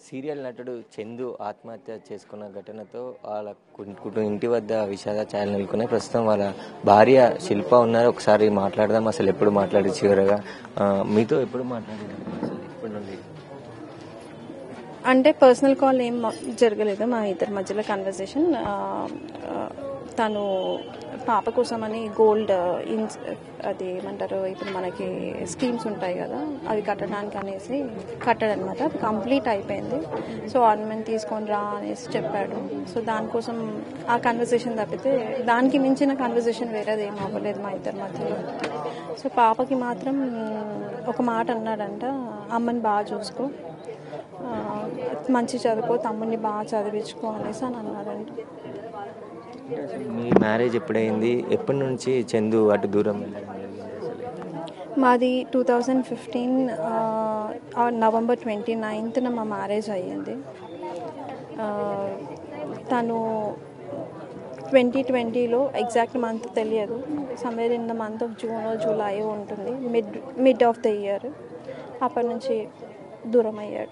Serial నటుడు చందు ఆత్మహత్య చేసుకున్న ఘటనతో వాళ్ళ కు- కుటుంబ ఇంటి వద్ద విషాద ఛాయలు నెలకొన్నాయి ప్రస్తుతం వాళ్ళ భార్య శిల్ప ఉన్నారు ఒకసారి మాట్లాడదాం అసలు ఎప్పుడు మాట్లాడి చివరగా ఆ, మీతో ఎప్పుడు మాట్లాడారు అసలు ఎప్పటి నుండి అంటే పర్సనల్ కాల్ ఏం మ- జరగలేదు మా ఇద్దరి మధ్యలో కన్వర్సేషన్ తను పాప కోసమని గోల్డ్ ఇన్స్ అది ఏమంటారు ఇప్పుడు మనకి స్కీమ్స్ ఉంటాయి కదా అవి కట్టడానికి అనేసి కట్టాడనమాట అది కంప్లీట్ అయిపోయింది సో ఆర్నమెంట్ తీసుకొని రా అనేసి చెప్పాడు సో దానికోసం ఆ కన్వర్సేషన్ తప్పితే దానికి మించిన కన్వర్సేషన్ వేరేది ఏం అవ్వలేదు మా ఇద్దరి మధ్యలో సో పాపకి మాత్రం ఒక మాట అన్నాడంట అమ్మని బాగా చూసుకో ఆ, మంచి చదువుకో తమ్ముడిని బాగా చదివించుకో అనేసి అని అన్నాడంట మీ మ్యారేజ్ ఎప్పుడైంది ఎప్పటి నుంచి చందు అటు దూరం వెళ్ళడం జరిగింది అసలు మాది two thousand fifteen November twenty నైన్త్న మా మ్యారేజ్ అయ్యింది ఆ, తను ట్వంటీ ట్వంటీలో ఎగ్జాక్ట్ మంత్ తెలియదు somewhere in the month of June July ఉంటుంది mid mid of the year అప్పటి నుంచి దూరం అయ్యాడు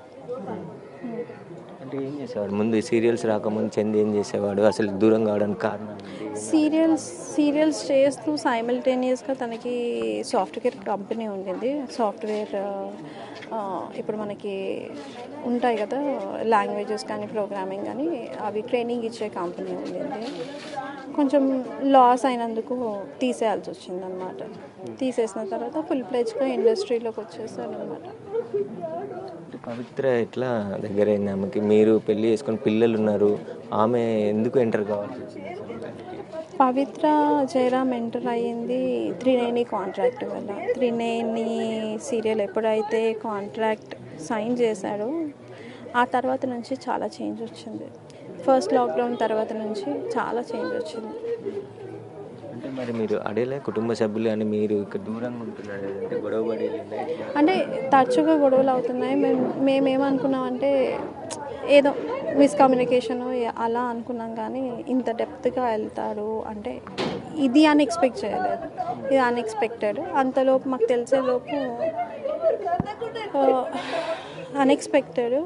అంటే ఏం చేసేవాడు ముందు సీరియల్స్ రాకముందు చందు ఏం చేసేవాడు అసలు దూరం కావడానికి కారణం ఏంటి? సీరియల్స్ సీరియల్స్ చేస్తూ సైమల్టేనియస్గా తనకి సాఫ్ట్వేర్ కంపెనీ ఉండింది సాఫ్ట్వేర్ ఆ, ఇప్పుడు మనకి ఉంటాయి కదా లాంగ్వేజెస్ కానీ ప్రోగ్రామింగ్ కానీ అవి ట్రైనింగ్ ఇచ్చే కంపెనీ ఉండింది కొంచెం లాస్ అయినందుకు తీసేయాల్సి వచ్చింది అనమాట తీసేసిన తర్వాత ఫుల్ ప్లేజ్గా ఇండస్ట్రీలోకి వచ్చేసాడు అనమాట అంటే పవిత్ర ఎట్లా దగ్గరైంది ఆమెకి మీరు పెళ్లి చేసుకొని పిల్లలు ఉన్నారు ఆమె ఎందుకు ఎంటర్ కావాల్సి వచ్చింది అసలు దానికి? పవిత్ర జయరామ్ ఎంటర్ అయ్యింది త్రినేని కాంట్రాక్ట్ వల్ల త్రినేని సీరియల్ ఎప్పుడైతే కాంట్రాక్ట్ సైన్ చేశాడో ఆ తర్వాత నుంచి చాలా చేంజ్ వచ్చింది ఫస్ట్ లాక్డౌన్ తర్వాత నుంచి చాలా చేంజ్ వచ్చింది అంటే మరి మీరు అడేలే కుటుంబ సభ్యులు అని మీరు ఇక్కడ దూరంగా ఉంటున్నారు అంటే గొడవ పడి వెళ్ళిందా? ఎట్లా? అంటే తరచుగా గొడవలు అవుతున్నాయి మేము మేమేమనుకున్నామంటే ఏదో మిస్కమ్యూనికేషన్ అలా అనుకున్నాం కానీ ఇంత డెప్త్గా వెళ్తాడు అంటే ఇది అన్ఎక్స్పెక్ట్ చేయలేదు ఇది అన్ఎక్స్పెక్టెడ్ అంతలోపు మాకు తెలిసేలోపు అన్ఎక్స్పెక్టెడ్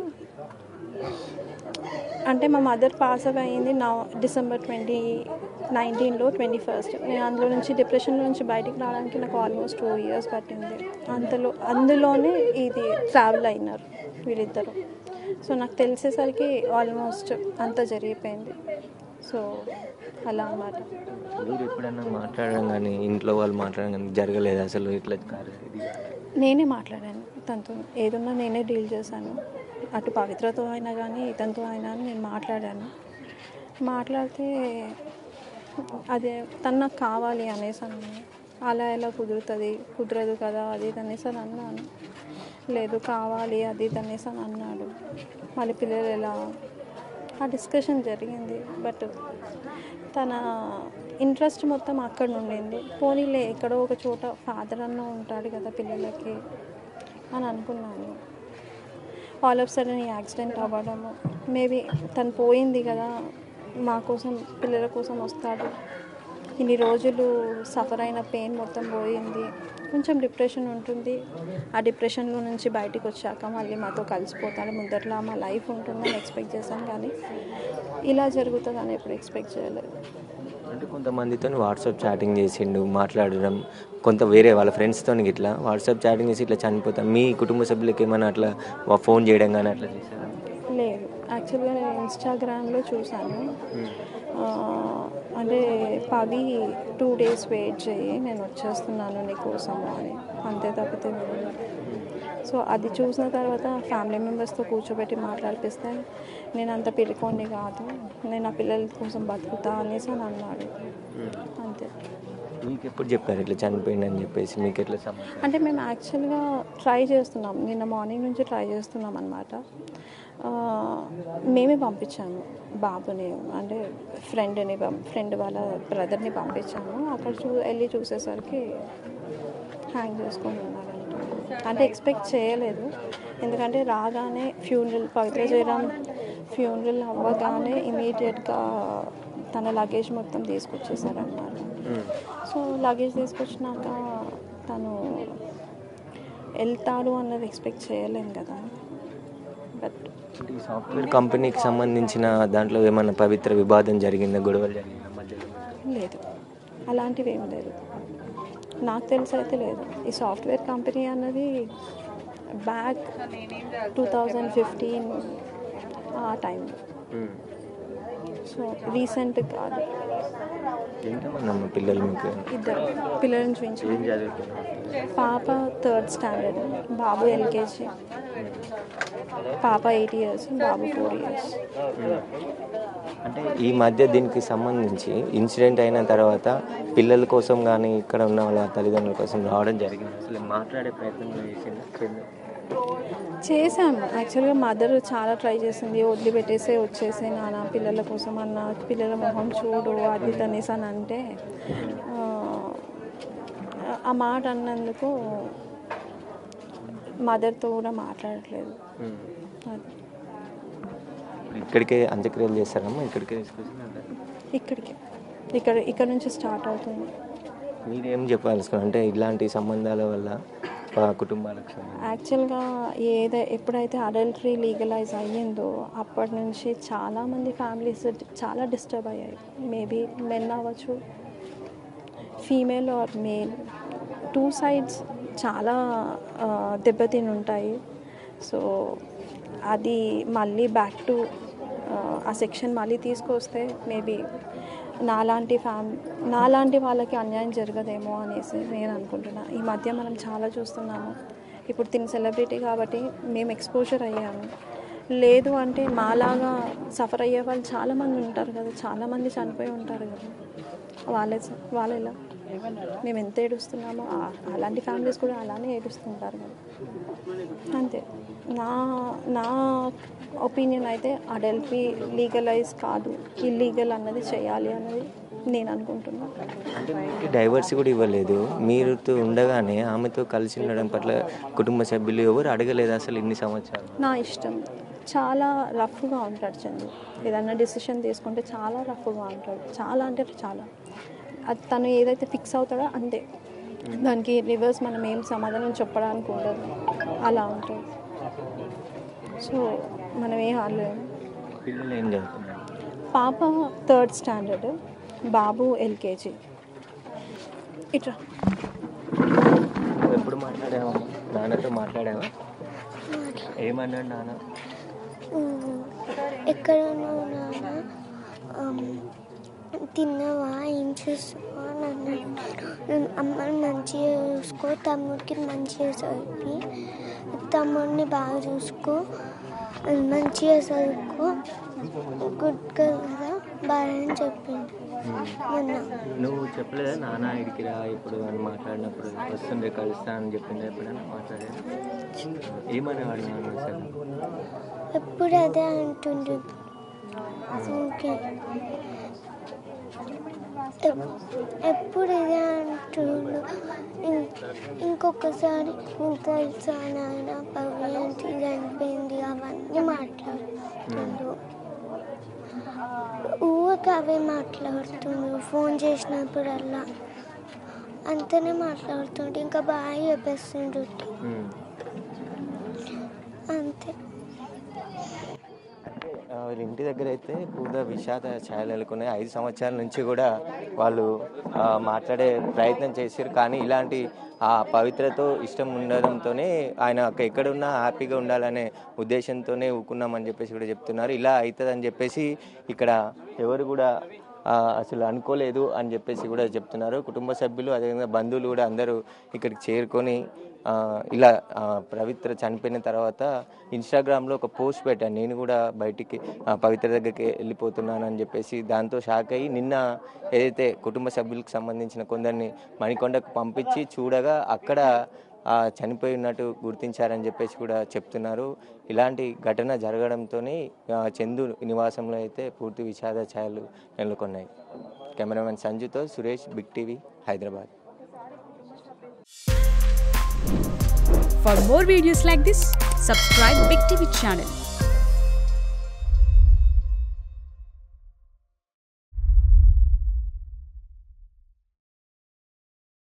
అంటే మా మదర్ పాస్ అవే అయింది నా డిసెంబర్ ట్వంటీ నైన్టీన్లో ట్వంటీ ఫస్ట్ నేను అందులో నుంచి డిప్రెషన్ నుంచి బయటికి రావడానికి నాకు ఆల్మోస్ట్ టూ ఇయర్స్ పట్టింది అంతలో అందులోనే ఇది ట్రావెల్ అయినారు వీళ్ళిద్దరు సో నాకు తెలిసేసరికి ఆల్మోస్ట్ అంతా జరిగిపోయింది సో అలా అన్నమాట మీరు ఎప్పుడన్నా మాట్లాడడం కానీ ఇంట్లో వాళ్ళు మాట్లాడడం కానీ జరగలేదు అసలు ఇట్లా కాదు, ఇది కాదు. నేనే మాట్లాడాను తనతో ఏదున్నా నేనే డీల్ చేశాను అటు పవిత్రతో అయినా కానీ ఇతనితో అయినా కానీ నేను మాట్లాడాను మాట్లాడితే అదే తను నాకు కావాలి అనేసి అన్నాను అలా ఎలా కుదురుతుంది కుదరదు కదా అది ఇది అనేసి అని అన్నాను లేదు కావాలి అది ఇది అనేసి అని అన్నాడు మళ్ళీ పిల్లలు ఎలా ఆ డిస్కషన్ జరిగింది బట్ తన ఇంట్రెస్ట్ మొత్తం అక్కడ ఉండింది పోనీలే ఎక్కడో ఒక చోట ఫాదర్ అన్న ఉంటాడు కదా పిల్లలకి అని అనుకున్నాను ఆల్ ఆఫ్ సడన్ యాక్సిడెంట్ అవ్వడము మేబీ తను పోయింది కదా మా కోసం పిల్లల కోసం వస్తాడు ఇన్ని రోజులు సఫర్ అయిన పెయిన్ మొత్తం పోయింది కొంచెం డిప్రెషన్ ఉంటుంది ఆ డిప్రెషన్లో నుంచి బయటికి వచ్చాక మళ్ళీ మాతో కలిసిపోతాడు ముందరలా మా లైఫ్ ఉంటుందని ఎక్స్పెక్ట్ చేశాను కానీ ఇలా జరుగుతుందని ఎప్పుడు ఎక్స్పెక్ట్ చేయలేదు అంటే కొంతమందితో వాట్సాప్ చాటింగ్ చేసిండు మాట్లాడడం కొంత వేరే వాళ్ళ ఫ్రెండ్స్తో ఇట్లా వాట్సాప్ చాటింగ్ చేసి ఇట్లా చనిపోతాం మీ కుటుంబ సభ్యులకి ఏమైనా అట్లా వా- ఫోన్ చేయడం కానీ అట్లా చేశారా లేదు యాక్చువల్గా నేను ఇన్స్టాగ్రామ్లో చూశాను ఆ, అంటే పవి టూ డేస్ వెయిట్ చేయి నేను వచ్చేస్తున్నాను నీ కోసము అని అంతే తప్పితే లేదు. సో అది చూసిన తర్వాత ఫ్యామిలీ మెంబర్స్తో కూర్చోబెట్టి మాట్లాడిపిస్తే నేను అంత పిలుకోండి కాదు నేను ఆ పిల్లల కోసం బతుకుతా అనేసి అని అన్నాడు అంతే మీకు ఎప్పుడు చెప్పారు ఇట్లా చనిపోయింది అని చెప్పేసి మీకు ఎట్లా సమాచారం అంటే మేము యాక్చువల్గా ట్రై చేస్తున్నాం నిన్న మార్నింగ్ నుంచి ట్రై చేస్తున్నాం అనమాట మేమే పంపించాము బాబుని అంటే ఫ్రెండ్ని ఫ్రెండ్ వాళ్ళ బ్రదర్ని పంపించాము అక్కడ చూ వెళ్ళి చూసేసరికి హ్యాంగ్ చేసుకొని ఉన్నారంట అంటే ఎక్స్పెక్ట్ చేయలేదు ఎందుకంటే రాగానే ఫ్యూనరల్ పవిత్ర జయరామ్ ఫ్యూనరల్ అవ్వగానే ఇమీడియట్గా తన లగేజ్ మొత్తం తీసుకొచ్చేసారన్నమాట సో లగేజ్ తీసుకొచ్చినాక తను వెళ్తాడు అన్నది ఎక్స్పెక్ట్ చేయలేం కదా బట్ అంటే ఈ సాఫ్ట్వేర్ కంపెనీకి సంబంధించిన దాంట్లో ఏమన్నా పవిత్ర వివాదం జరిగిందా గొడవలు జరిగిందా మధ్యలో లేదు అలాంటివి ఏం లేదు నాకు తెలిసి అయితే లేదు ఈ సాఫ్ట్వేర్ కంపెనీ అన్నది బ్యాక్ టూ థౌజండ్ ఫిఫ్టీన్ ఆ టైంలో సో రీసెంట్ కాదు ఎంతమంది అమ్మ పిల్లలు మీకు ఇద్దరు పిల్లలను చూపించి ఏం చదువుతున్నారు పాప థర్డ్ స్టాండర్డ్ బాబు ఎల్కేజీ పాప ఎయిట్ ఇయర్స్ బాబు ఫోర్ ఇయర్స్ అంటే ఈ మధ్య దీనికి సంబంధించి ఇన్సిడెంట్ అయిన తర్వాత పిల్లల కోసం కానీ ఇక్కడ ఉన్న వాళ్ళ తల్లిదండ్రుల కోసం రావడం జరిగింది అసలు మాట్లాడే ప్రయత్నం చేసింది చందు. చేశాము యాక్చువల్గా మదర్ చాలా ట్రై చేసింది వదిలిపెట్టేసే వచ్చేసే నాన్న పిల్లల కోసం అన్న పిల్లల మొహం చూడు అది తనేసి అని అంటే ఆ, ఆ మాట అన్నందుకు మదర్తో కూడా మాట్లాడట్లేదు అది ఇప్పుడు ఇక్కడికే అంత్యక్రియలు చేస్తారమ్మా ఇక్కడికే తీసుకొచ్చి ఇక్కడికి ఇక్కడ ఇక్కడ నుంచి స్టార్ట్ అవుతుంది మీరేం చెప్పాల్సుకున్నారు అంటే ఇలాంటి సంబంధాల వల్ల ఆ కుటుంబాలకు సంబంధించి యాక్చువల్గా ఏదై ఎప్పుడైతే అడల్టరీ లీగలైజ్ అయ్యిందో అప్పటి నుంచి చాలామంది ఫ్యామిలీస్ చాలా డిస్టర్బ్ అయ్యాయి మేబీ మెన్ అవ్వచ్చు female or male two sides చాలా ఆ, దెబ్బతిని ఉంటాయి సో అది మళ్ళీ బ్యాక్ టు ఆ సెక్షన్ మళ్ళీ తీసుకొస్తే మేబీ నాలాంటి ఫ్యామ్ నాలాంటి వాళ్ళకి అన్యాయం జరగదేమో అనేసి నేను అనుకుంటున్నా ఈ మధ్య మనం చాలా చూస్తున్నాము ఇప్పుడు తిని సెలబ్రిటీ కాబట్టి మేము ఎక్స్పోజర్ అయ్యాము లేదు అంటే మాలాగా సఫర్ అయ్యే వాళ్ళు చాలామంది ఉంటారు కదా చాలామంది చనిపోయి ఉంటారు కదా వాళ్ళ వాళ్ళు ఎలా మేము ఎంత ఏడుస్తున్నామో ఆ- అలాంటి ఫ్యామిలీస్ కూడా అలానే ఏడుస్తుంటారు కదా అంతే నా నా ఒపీనియన్ అయితే అడల్టరీ లీగలైజ్ కాదు ఇల్లీగల్ అన్నది చేయాలి అన్నది నేను అనుకుంటున్నాను అంటే మీకు డైవర్స్ కూడా ఇవ్వలేదు మీరుతో ఉండగానే ఆమెతో కలిసి ఉండడం పట్ల కుటుంబ సభ్యులు ఎవరు అడగలేదు అసలు ఇన్ని సంవత్సరాలు నా ఇష్టం చాలా రఫ్గా ఉంటాడు చందు ఏదన్నా డిసిషన్ తీసుకుంటే చాలా రఫ్గా ఉంటాడు చాలా అంటే చాలా అది తను ఏదైతే ఫిక్స్ అవుతాడో అంతే దానికి రివర్స్ మనం ఏం సమాధానం చెప్పడానికి ఉండదు అలా ఉంటుంది సో మనం ఏం ఆడలేము పిల్లలు ఏం చదువుతున్నారు పాప థర్డ్ స్టాండర్డ్ బాబు ఎల్కేజీ ఇట్రా నువ్వు ఎప్పుడు మాట్లాడావా నాన్నతో మాట్లాడావా ఏమన్నాడు నాన్న ఎక్కడ ఉన్నావు నాన్న అమ్, తిన్నావా ఏం చేస్తావా అని అన్నాడు అమ్మని మంచిగా చూసుకో తమ్ముడికి మంచిగా చదివి తమ్ముడిని బాగా చూసుకో మంచిగా చదువుకో గుడ్ కదా బాగా అని చెప్పిండు మొన్న నువ్వు చెప్పలేదా నాన్న ఇడికి రా ఇప్పుడు అని మాట్లాడినప్పుడు వస్తుండే కలుస్తా అని చెప్పింది ఎప్పుడైనా మాట్లాడేది ఏమనేవాడు నాన్న అసలు ఎప్పుడు అదే అంటుండు ఓకే ఎప్- ఎప్పుడు ఇదే అంటుండు ఇం- ఇంకొకసారి నీకు తెలుసా నాయన పవ్యాంటి చనిపోయింది అవన్నీ మాట్లాడుతుండు ఊరికి అవే మాట్లాడుతుండు ఫోన్ చేసినప్పుడల్లా అంతనే మాట్లాడుతుండు ఇంకా బాగా చెప్పేస్తుండు ఉమ్. అంతే ఆ, వీళ్ళ ఇంటి దగ్గర అయితే పూర్తిగా విషాద ఛాయలు నెలకొన్నాయి ఐదు సంవత్సరాల నుంచి కూడా వాళ్ళు ఆ, మాట్లాడే ప్రయత్నం చేశారు కానీ ఇలాంటి ఆ పవిత్రతో ఇష్టం ఉండడంతోనే ఆయన అక్క ఎక్కడున్నా హ్యాపీగా ఉండాలనే ఉద్దేశంతోనే ఊకున్నామని చెప్పేసి కూడా చెప్తున్నారు ఇలా అవుతుందని చెప్పేసి ఇక్కడ ఎవరు కూడా ఆ, అసలు అనుకోలేదు అని చెప్పేసి కూడా చెప్తున్నారు కుటుంబ సభ్యులు అదేవిధంగా బంధువులు కూడా అందరూ ఇక్కడికి చేరుకొని ఆ, ఇలా ఆ, పవిత్ర చనిపోయిన తర్వాత ఇన్స్టాగ్రామ్లో ఒక పోస్ట్ పెట్టాను నేను కూడా బయటికి ఆ, పవిత్ర దగ్గరికి వెళ్ళిపోతున్నాను అని చెప్పేసి దాంతో షాక్ అయ్యి నిన్న ఏదైతే కుటుంబ సభ్యులకు సంబంధించిన కొందరిని మణికొండకు పంపించి చూడగా అక్కడ ఆ, చనిపోయి ఉన్నట్టు గుర్తించారని చెప్పేసి కూడా చెప్తున్నారు ఇలాంటి ఘటన జరగడంతో చందు నివాసంలో అయితే పూర్తి విషాద ఛాయలు నెలకొన్నాయి కెమెరామెన్ సంజుతో Suresh big TV Hyderabad For more videos like this, subscribe Big TV channel